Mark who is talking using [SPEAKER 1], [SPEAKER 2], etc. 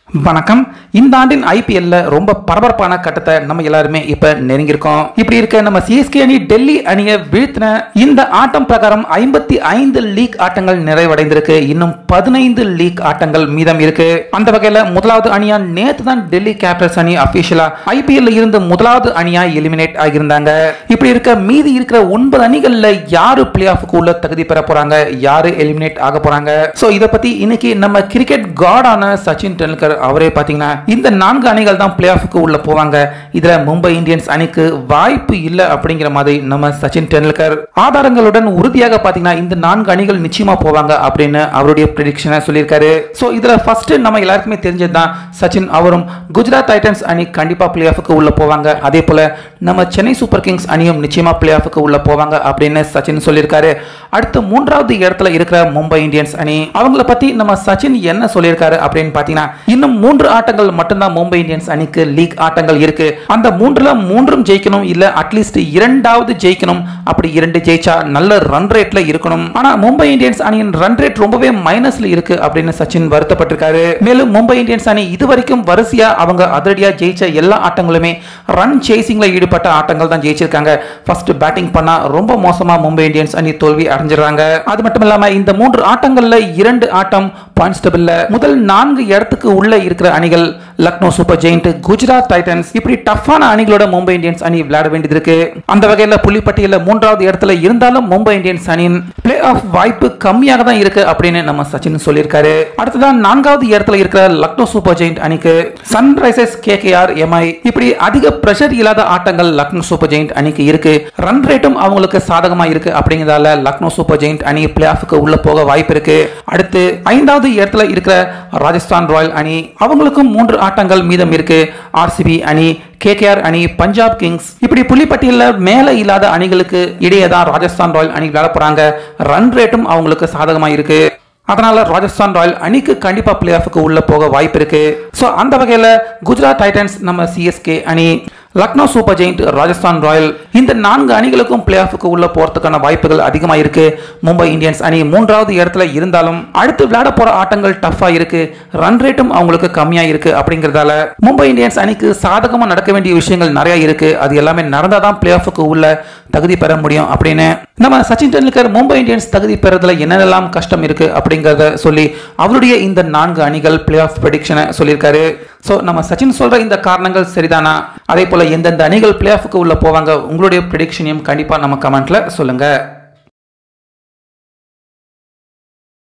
[SPEAKER 1] வணக்கம் இந்த ஆண்டின் ஐபிஎல்ல ரொம்ப பரபரப்பான கட்டத்தை நம்ம எல்லாருமே இப்ப நெருங்கியிருக்கோம் இப்படி இருக்க நம்ம சிஎஸ்கே அணி டெல்லி அணியை வீழ்த்தின இந்த ஆட்டம் பிரகாரம் ஐம்பத்தி ஐந்து லீக் ஆட்டங்கள் நிறைவடைந்திருக்கு இன்னும் பதினைந்து லீக் ஆட்டங்கள் மீதம் இருக்கு அந்த வகையில முதலாவது அணியா நேத்து தான் டெல்லி கேபிட்டல்ஸ் அணி அபிஷியலா ஐபிஎல்ல இருந்து முதலாவது அணியா எலிமினேட் ஆகியிருந்தாங்க இப்படி இருக்க மீதி இருக்கிற ஒன்பது அணிகள்ல யாரு பிளே ஆஃபுக்கு உள்ள தகுதி பெற போறாங்க யாரு எலிமினேட் ஆக போறாங்க சோ இத பத்தி இன்னைக்கு நம்ம கிரிக்கெட் காடான சச்சின் டெண்டுல்கர் அவரே பாத்தீங்கன்னா இந்த நான்கு அணிகள் தான் பிளே ஆஃபுக்கு உள்ள போவாங்க இதுல மும்பை இந்தியன்ஸ் அணிக்கு வாய்ப்பு இல்ல அப்படிங்கிற மாதிரி நம்ம சச்சின் டெண்டுல்கர் ஆதாரங்களுடன் உறுதியாக பாத்தீங்கன்னா இந்த நான்கு அணிகள் நிச்சயமா போவாங்க அப்படின்னு அவருடைய ப்ரிடிக்ஷனை சொல்லியிருக்காரு சோ இதுல ஃபர்ஸ்ட் நம்ம எல்லாருக்குமே தெரிஞ்சதுதான் சச்சின் அவரும் குஜராத் டைட்டன்ஸ் அணி கண்டிப்பா பிளே ஆஃபுக்கு உள்ள போவாங்க அதே போல நம்ம சென்னை சூப்பர் கிங்ஸ் அணியும் நிச்சயமா பிளே ஆஃபுக்கு உள்ள போவாங்க அப்படின்னு சச்சின் சொல்லியிருக்காரு அடுத்து மூன்றாவது இடத்துல இருக்கிற மும்பை இந்தியன்ஸ் அணி அவங்கள பத்தி நம்ம சச்சின் என்ன சொல்லியிருக்காரு அப்படின்னு பாத்தீங்கன்னா இன்னும் மூன்று ஆட்டங்கள் மட்டும்தான் மும்பை இந்தியன்ஸ் அணிக்கு லீக் ஆட்டங்கள் இருக்கு அந்த மூன்றுல மூன்றும் ஜெயிக்கணும் இல்ல அட்லீஸ்ட் இரண்டாவது ஜெயிக்கணும் அப்படி இரண்டு ஜெயிச்சா நல்ல ரன் ரேட்ல இருக்கணும் ஆனா மும்பை இந்தியன்ஸ் அணியின் ரன் ரேட் ரொம்பவே மைனஸ்ல இருக்கு அப்படின்னு சச்சின் வருத்தப்பட்டிருக்காரு மேலும் மும்பை இந்தியன்ஸ் அணி இதுவரைக்கும் வரிசையா அவங்க அதிரடியா ஜெயிச்ச எல்லா ஆட்டங்களுமே ரன் சேசிங்ல ஈடுபட்ட ஆட்டங்கள் தான் ஜெயிச்சிருக்காங்க ஃபர்ஸ்ட் பேட்டிங் பண்ணா ரொம்ப மோசமா மும்பை இந்தியன்ஸ் அணி தோல்வி அடைஞ்சிடறாங்க அது மட்டும் இல்லாம இந்த மூன்று ஆட்டங்கள்ல இரண்டு ஆட்டம் பாயிண்ட்ஸ் டேபிள்ல முதல் நான்கு இடத்துக்கு உள்ள இருக்கிற அணிகள் Lucknow super giant Gujarat titans இப்படி டஃப்பான அணிகளோட மும்பை இந்தியன்ஸ் அணி விளையாட வேண்டியது இருக்கு அந்த வகையில புள்ளிப்பட்டியல மூன்றாவது இடத்துல இருந்தாலும் மும்பை இந்தியன்ஸ் அணியின் பிளே ஆஃப் வாய்ப்பு கம்மியாக தான் இருக்கு அப்படின்னு நம்ம சச்சின் சொல்லியிருக்காரு அடுத்ததான் நான்காவது இடத்துல இருக்கிற லக்னோ சூப்பர் ஜெயிண்ட் அணிக்கு Sunrisers K K R MI இப்படி அதிக பிரஷர் இல்லாத ஆட்டங்கள் லக்னோ சூப்பர் ஜெயிண்ட் அணிக்கு இருக்கு ரன் ரேட்டும் அவங்களுக்கு சாதகமா இருக்கு அப்படிங்கிறதால லக்னோ சூப்பர் ஜெயிண்ட் அணி பிளே ஆஃபுக்கு உள்ள போக வாய்ப்பு இருக்கு அடுத்து ஐந்தாவது இடத்துல இருக்கிற ராஜஸ்தான் ராயல் அணி அவங்களுக்கும் மூன்று ஆட்டங்கள் மீதம் இருக்கு ஆர்சிபி அணி கேகேஆர் அணி பஞ்சாப் கிங்ஸ் இப்படி புள்ளிப்பட்டியல மேல இல்லாத அணிகளுக்கு இடையே தான் ராஜஸ்தான் ராயல் அணி விளையாட போறாங்க ரன் ரேட்டும் அவங்களுக்கு சாதகமா இருக்கு அதனால ராஜஸ்தான் ராயல் அணிக்கு கண்டிப்பா பிளே ஆஃபுக்கு உள்ள போக வாய்ப்பு இருக்கு ஸோ அந்த வகையில குஜராத் டைட்டன்ஸ் நம்ம சிஎஸ்கே அணி Lucknow super giant Rajasthan royal இந்த நான்கு அணிகளுக்கும் பிளே ஆஃபுக்கு உள்ள போறதுக்கான வாய்ப்புகள் அதிகமா இருக்கு மும்பை இந்தியன்ஸ் அணி மூன்றாவது இடத்துல இருந்தாலும் அடுத்து விளையாட போற ஆட்டங்கள் டஃபா இருக்கு ரன் ரேட்டும் அவங்களுக்கு கம்மியா இருக்கு அப்படிங்கறதால மும்பை இந்தியன்ஸ் அணிக்கு சாதகமா நடக்க வேண்டிய விஷயங்கள் நிறைய இருக்கு அது எல்லாமே நடந்தாதான் பிளே ஆஃபுக்கு உள்ள தகுதி பெற முடியும் அப்படின்னு நம்ம சச்சின் டெண்டுல்கர் மும்பை இந்தியன்ஸ் தகுதி பெறதுல என்னென்னலாம் கஷ்டம் இருக்கு அப்படிங்கறத சொல்லி அவருடைய இந்த நான்கு அணிகள் பிளே ஆஃப் ப்ரெடிக்ஷனை சொல்லியிருக்காரு ஸோ நம்ம சச்சின் சொல்ற இந்த காரணங்கள் சரிதானா அதே போல எந்தெந்த அணிகள் பிளே ஆஃபுக்கு உள்ள போவாங்க உங்களுடைய ப்ரெடிக்ஷனையும் கண்டிப்பா நம்ம கமெண்ட்ல சொல்லுங்க